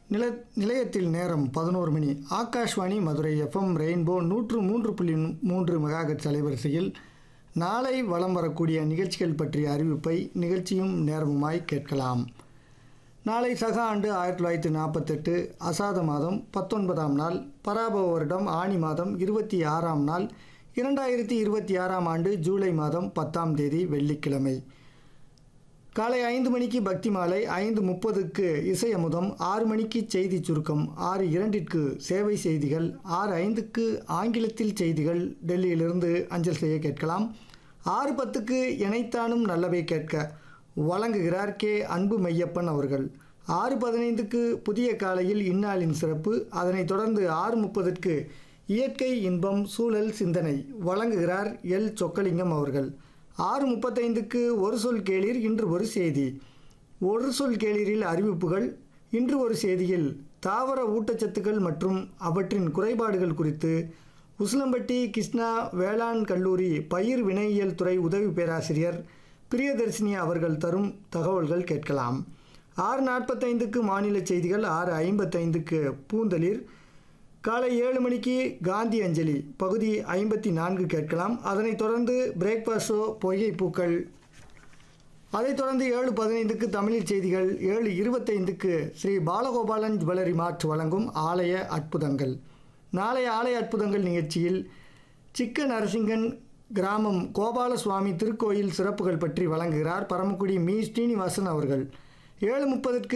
நில நிலையத்தில் நேரம் பதினோரு மணி ஆகாஷ்வாணி மதுரை எஃப்எம் ரெயின்போ நூற்று மூன்று புள்ளி மூன்று மெகாஹெட்ஸ் அலைவரிசையில் நாளை வலம் வரக்கூடிய நிகழ்ச்சிகள் பற்றிய அறிவிப்பை நிகழ்ச்சியும் நேரமுமாய் கேட்கலாம் நாளை சக ஆண்டு ஆயிரத்தி தொள்ளாயிரத்தி நாற்பத்தெட்டு அசாத மாதம் பத்தொன்பதாம் நாள் பராபவ வருடம் ஆணி மாதம் இருபத்தி ஆறாம் நாள் இரண்டாயிரத்தி இருபத்தி ஆறாம் ஆண்டு ஜூலை மாதம் பத்தாம் தேதி வெள்ளிக்கிழமை காலை ஐந்து மணிக்கு பக்தி மாலை ஐந்து முப்பதுக்கு இசை அமுதம் ஆறு மணிக்கு செய்தி சுருக்கம் ஆறு இரண்டிற்கு சேவை செய்திகள் ஆறு ஐந்துக்கு ஆங்கிலத்தில் செய்திகள் டெல்லியிலிருந்து அஞ்சல் செய்ய கேட்கலாம் ஆறு பத்துக்கு இணைத்தானும் நல்லவை கேட்க வழங்குகிறார் கே அன்பு மையப்பன் அவர்கள் ஆறு பதினைந்துக்கு புதிய காலையில் இந்நாளின் சிறப்பு அதனைத் தொடர்ந்து ஆறு முப்பதுக்கு இயற்கை இன்பம் சூழல் சிந்தனை வழங்குகிறார் எல் சொக்கலிங்கம் அவர்கள் ஆறு முப்பத்தைந்துக்கு ஒரு சொல் கேளீர் இன்று ஒரு செய்தி ஒரு சொல் கேளீரில் அறிவிப்புகள் இன்று ஒரு செய்தியில் தாவர ஊட்டச்சத்துக்கள் மற்றும் அவற்றின் குறைபாடுகள் குறித்து உசிலம்பட்டி கிருஷ்ணா வேளாண் கல்லூரி பயிர் வினையியல் துறை உதவி பேராசிரியர் பிரியதர்சினி அவர்கள் தரும் தகவல்கள் கேட்கலாம் ஆறு நாற்பத்தைந்துக்கு மாநில செய்திகள் ஆறு ஐம்பத்தைந்துக்கு பூந்தளிர் காலை ஏழு மணிக்கு காந்தி அஞ்சலி பகுதி ஐம்பத்தி நான்கு கேட்கலாம் அதனைத் தொடர்ந்து பிரேக்ஃபாஸ்ட் ஷோ பொய்கை பூக்கள் அதைத் தொடர்ந்து ஏழு பதினைந்துக்கு தமிழில் செய்திகள் ஏழு இருபத்தைந்துக்கு ஸ்ரீ பாலகோபாலன் ஜுவல்லரி மார்ட் வழங்கும் ஆலய அற்புதங்கள் நாளைய ஆலய அற்புதங்கள் நிகழ்ச்சியில் சிக்க நரசிங்கன் கிராமம் கோபாலசுவாமி திருக்கோயில் சிறப்புகள் பற்றி வழங்குகிறார் பரமக்குடி மீ ஸ்ரீனிவாசன் அவர்கள் ஏழு முப்பதுக்கு